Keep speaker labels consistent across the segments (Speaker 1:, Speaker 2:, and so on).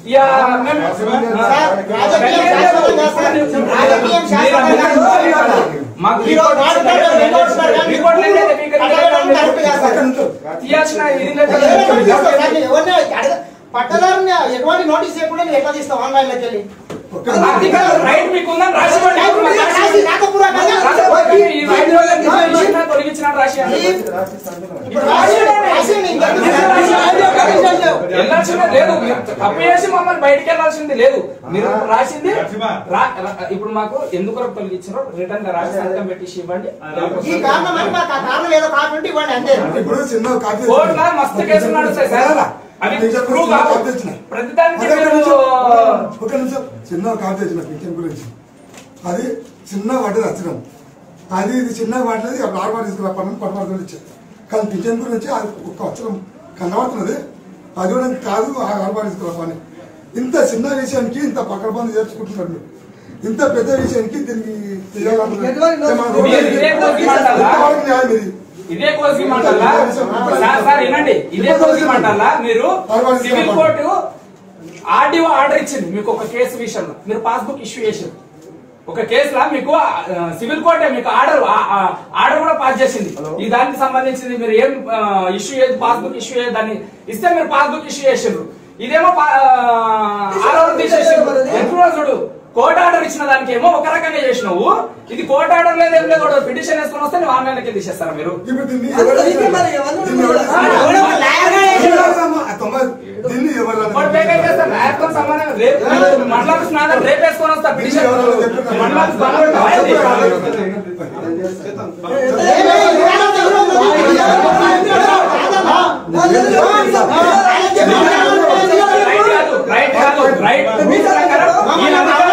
Speaker 1: ఇక మేము-
Speaker 2: సార్, రాజకీయం శాశ్వతంగా సార్. రాజకీయం శాశ్వతంగా కాదు.
Speaker 1: మాకు
Speaker 2: మీరు
Speaker 1: రిపోర్ట్
Speaker 2: మాట్లాడారు,
Speaker 1: ఇచ్చింది.
Speaker 2: రిపోర్ట్ ఇస్తారు కానీ
Speaker 1: రిపోర్ట్ లేదు, మీకు
Speaker 2: అడగడం కరెక్ట్ కాదు సార్.
Speaker 1: తీయాల్సిన ఇది లేదు.
Speaker 2: ఎవరిని తీస్తావు సార్? నేను ఎవరిని అడగ- పట్టదారుని ఎటువంటి నోటీస్ ఇవ్వకుండా నేను ఎట్లా తీస్తావు ఆన్లైన్ లోకి వెళ్ళి
Speaker 1: అధికారం రైట్ మీకు ఉందని రాసి ఇవ్వండి.
Speaker 2: రైట్ ఉంది, రాసి రాతపూర్వకంగా
Speaker 1: రాకపోతే ఈ రైట్ వల్ల తీసినా తొలగించినా రాసి ఇవ్వండి.
Speaker 2: ఇప్పుడు రాసి రాసి ఇంకా
Speaker 1: వెళ్ళాల్సిందే లేదు తప్పు చేసి మమ్మల్ని బయటికి వెళ్ళాల్సింది లేదు మీరు రాసింది రా- రా- ఇప్పుడు మాకు ఎందుకు తొలగించారో రిటర్న్ గా రాసి సంతకం పెట్టేసి ఇవ్వండి
Speaker 2: ఈ కారణం అని మాకు ఆ కారణం ఏదో కాకుండా ఉంటే ఇవ్వండి అంతే
Speaker 3: ఇప్పుడు చిన్న కాపీ
Speaker 1: కోర్టులో మస్తు కేసులు నడుస్తాయి సార్ అవి ప్రూవ్ కావు ప్రతిదానికి
Speaker 3: అదే ఒక
Speaker 1: మీరు
Speaker 3: నిమిషం, ఒక నిమిషం చిన్న కాపీ తెచ్చిన పింఛన్ గురించి అది చిన్న పడ్డది వచ్చినాం అది ఇది చిన్న పడ్డది అప్పుడు ఆరు తీసుకురా పన్నెండు పదహారు ఇచ్చారు కానీ పింఛన్ గురించి అది ఒక్క వచ్చరం కనబడుతున్నది అది కూడా కాదు ఆ ఆరు తీసుకురా పని ఇంత చిన్న విషయానికి ఇంత పక్కన పని చేర్చుకుంటున్నారు మీరు ఇంత పెద్ద విషయానికి దీనికి చేయాలనుకుంటున్నారు. ఏమన్నా
Speaker 1: మీరు ఇదే కోసి మాట్లాడాలా?
Speaker 3: ఇంతవరకు న్యాయం ఇది
Speaker 1: ఇదే కోసి మంటారా సార్ సార్ వినండి ఇదే కోసి మంటారా మీరు సివిల్ కోర్టు ఆర్డీఓ ఆర్డర్ ఇచ్చింది మీకు ఒక కేసు విషయంలో మీరు పాస్బుక్ ఇష్యూ చేసారు ఒక కేసులో మీకు ఆ, సివిల్ కోర్టే మీకు ఆర్డర్ ఆర్డర్ కూడా పాస్ చేసింది ఈ దానికి సంబంధించింది మీరు ఏం ఇష్యూ చేయదు పాస్బుక్ ఇష్యూ చేయదు దాన్ని ఇస్తే మీరు పాస్బుక్ ఇష్యూ చేసారు ఇదేమో పా- ఆ, ఆర్డర్ తీసేసారు ఎప్పుడు చూడు కోర్ట్ ఆర్డర్ ఇచ్చిన దానికి ఏమో ఒక రకంగా చేసినావు ఇది కోర్ట్ ఆర్డర్ లేదు ఏం లేదు పిటిషన్ వేసుకొని వస్తే నువ్వు ఆన్లైన్ కి తీసేస్తారా మీరు
Speaker 3: ఇప్పుడు దీన్ని ఎవరు దీన్ని ఎవరు
Speaker 2: ఎవడో ఒక లాయర్ గా చేసిండు.
Speaker 3: తొంభై దీన్ని ఎవరు
Speaker 1: కోర్టు పేమెంట్ చేస్తారు ల్యాప్టాప్ సంబంధం రేపు మండలం స్నానం రేపు వేసుకొని వస్తా పిటిషన్ మండలం స్నానం కావాలి. రైట్ కాదు రైట్ కాదు రైట్ మీ ప్రకారం ఈయన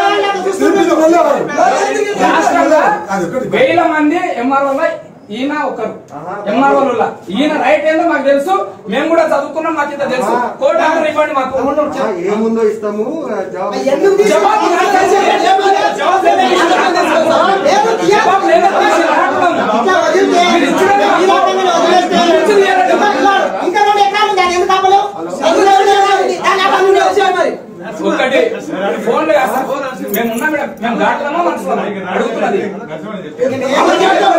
Speaker 1: రాష్ట్రంలో వేల మంది ఎంఆర్ఓ ఈయన ఒకరు ఎంఆర్ఓ ఈయన రైట్ ఏందో మాకు తెలుసు మేము కూడా చదువుకున్నాం మాకు ఇంత తెలుసు కోర్టు ఆర్డర్ ఇవ్వండి మాకు
Speaker 4: ఏముందో ఇస్తాము జవాబు
Speaker 2: ఎందుకు
Speaker 1: జవాబు నాకు తెలుసు. జవాబు లేదు.
Speaker 2: లేదు, తీయాలి.
Speaker 1: జవాబు లేదు. అంటున్నాము.
Speaker 2: ఇట్లా వదిలితే,
Speaker 1: మీరు ఇచ్చిన-
Speaker 2: ఈ రకంగా వదిలేస్తే,
Speaker 1: మీరు ఇచ్చిన ఎకరాలు.
Speaker 2: ఇంకా రెండు ఎకరాలు ఉంది, అది ఎందుకు ఆపలేవు? అందులో రెండు ఎకరాలు ఉంది, దాన్ని ఆపాలి నువ్వు.
Speaker 1: ఒక్కటి ఫోన్ మేము ఉన్నాం మేడం మేము దాంట్లోనో మనసులో అడుగుతున్నది
Speaker 2: నేను ఏమని చెప్తాను?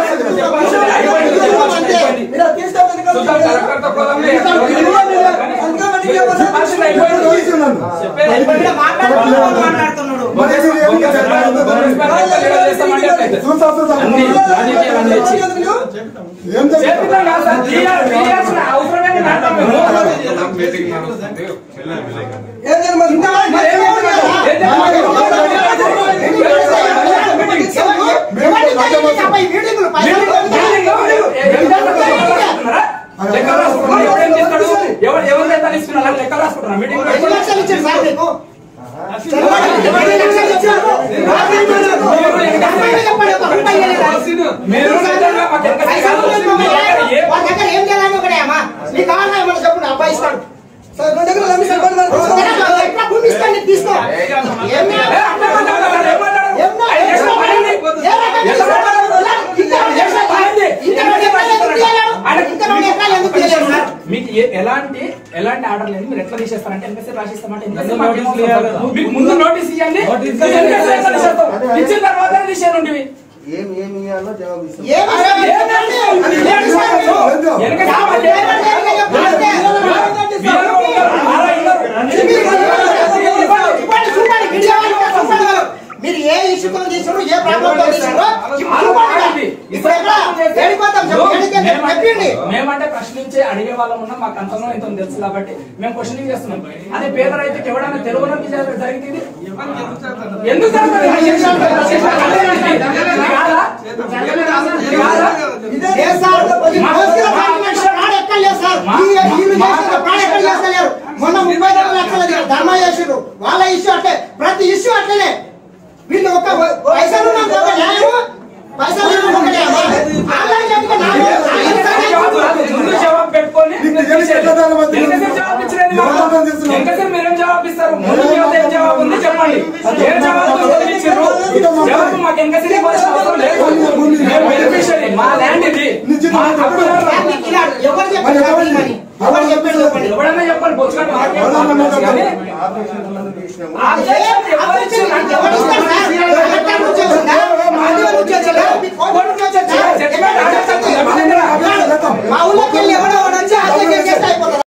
Speaker 2: అంతే.
Speaker 1: చూద్దాం, కలెక్టర్తో పోదాంలే. చెప్పాల్సింది అయిపోయింది. చెప్పేది అయిపోయింది.
Speaker 2: ఇక్కడ మాట్లాడుతున్నాడు, మాట్లాడుతున్నాడు.
Speaker 1: అన్ని రాజకీయాలు అన్ని వచ్చి.
Speaker 3: ఏం
Speaker 1: చేపిద్దాం కాదు సార్, తీయాలి, తీయాల్సిన అవసరమే లేదు అంటాం మేము. మరి ఏం చేయాలి? ఏం చేయాలి?
Speaker 2: ఎవరిని తగ్గించి అబ్బాయి మీటింగులు పైసలు
Speaker 1: లెక్కలు రాసుకుంటున్నారా? ఎవరు ఏం చేస్తాడు? ఎవరు ఎవరు ఎంత ఇస్తున్నారు లెక్క రాసుకుంటున్నారు మీటింగ్ లో
Speaker 2: ఎన్ని లక్షలు ఇచ్చారు సార్ మీకు? ఎన్ని లక్షలు ఇచ్చారు?
Speaker 1: మీరు ఇంకా-
Speaker 2: రూపాయలు చెప్పండి, ఒక రూపాయి ఇవ్వలేదా?
Speaker 1: మీరు నిజంగా మాకు ఎంత
Speaker 2: పైసలు
Speaker 1: కాదు.
Speaker 2: లేదు,
Speaker 1: మీ దగ్గర ఏ-
Speaker 2: వాళ్ళ దగ్గర ఏం చేయాలని ఒకటే అమ్మా నీకు కావాలా ఏమన్నా చెప్పు అబ్బాయి ఇస్తాడు ఎట్లా భూమి ఇస్తాడు నీకు తీసుకో ఏం
Speaker 1: ఏ, అట్లా మాట్లాడతారు, ఏం మాట్లాడరు?
Speaker 2: ఏం నా-
Speaker 1: ఆయన చేసిన పని ఏంది?
Speaker 2: ఏ రకంగా ఇస్తాడు? ఇంకా రెండు ఎకరాలు
Speaker 1: పనింది.
Speaker 2: ఇంకా రెండు ఎకరాలు ఎందుకు తీయలేడు? ఇంకా రెండు ఎకరాలు ఎందుకు తీయలేడు సార్?
Speaker 1: మీకు ఏ- ఎలాంటి ఎలాంటి ఆర్డర్ లేదు మీరు ఎట్లా తీసేస్తారంటే ఎంతసేపు రాసిస్తామంటే ఎంతసేపు నోటీస్ మీకు ముందు నోటీస్ ఇవ్వండి ఎంతసేపు రాసేస్తాం? ఇచ్చిన తర్వాత తీసేయండి
Speaker 4: ఏం ఏమి ఇవ్వాలో జవాబు ఇస్తాం
Speaker 2: ఏం ఇస్తాడు? అది ఏం ఇస్తాడు?
Speaker 1: వెనక
Speaker 2: కాబట్టి ఏమని ఏమని చెప్పాలి? ఇవ్వండి, చూడండి, వీడియో అంతా చూడండి వాళ్ళు. మీరు ఏ ఇష్యూతో తీసుకున్నారు ఏ ప్రాబ్లంతో తీసుకున్నారు ఇప్పుడు చూడండి. ఇప్పుడు ఎక్కడ ఏడిపోతాం చెప్పు, ఏడికి అని చెప్పండి
Speaker 1: మేమంటే ప్రశ్నించే అడిగే వాళ్ళం ఉన్నాం మాకు అంతనో ఇంత తెలుసు కాబట్టి మేము క్వశ్చనింగ్ చేస్తున్నాం అదే పేద రైతుకి ఎవడైనా తెలుగులోకి జరి- జరిగింది ఇది? ఎందుకు జరుగుతుంది? ఇది కాదా? ఇది కాదా?
Speaker 2: లేదు సార్, ఈ మోసుకున్న డాక్యుమెంట్స్ ప్రాణ ఎక్కడ లేదు సార్. ఈ- వీళ్ళు చేసిన ప్రాణ ఎక్కడ చేస్తలేరు. మొన్న ముప్పై తొమ్మిది లక్షల ధర్మ చేసిండ్రు వాళ్ళ ఇష్యూ అట్లే ప్రతి ఇష్యూ అట్లనే వీళ్ళు ఒక పైసలు ఉన్నంత ఒక న్యాయము పైసలు ఉన్నంత ఒక న్యాయమా? ఆన్లైన్ చెప్పిన న్యాయము, ఆన్లైన్
Speaker 1: జవాబు రాదు. ముందు జవాబు పెట్టుకొని
Speaker 3: నీకు తెలియదు ఎట్లా దాని మధ్య
Speaker 1: ఎంతసేపు జవాబు ఇచ్చినది మాకు?
Speaker 3: ఎవరు చేస్తున్నారు?
Speaker 1: ఎంతసేపు మీరేం జవాబు ఇస్తారు ముందు మీ వద్ద ఏం జవాబు ఉంది చెప్పండి ఏం జవాబు వదిలి ఇచ్చిర్రు? జవాబు మాకు ఎంతసేపు ఇవ్వాల్సిన అవసరం లేదు మేము బెనిఫిషియరీ మా ల్యాండ్ ఇది మా హక్కుదారులు.
Speaker 2: ఇలా ఎవరు చెప్పారు సార్ ఈ మనీ? ఎవరు చెప్పారు చెప్పండి
Speaker 1: ఎవడన్నా చెప్పాలి బొచ్చుగాడు మాకేం మాట్లాడచ్చు కానీ
Speaker 4: ఆపరేషన్ ఉన్నందుకు చేసినాము.
Speaker 1: ఆబ్జెక్షన్ ఎవరు ఇచ్చిండ్రు?
Speaker 2: ఎవరు ఇస్తారు సార్?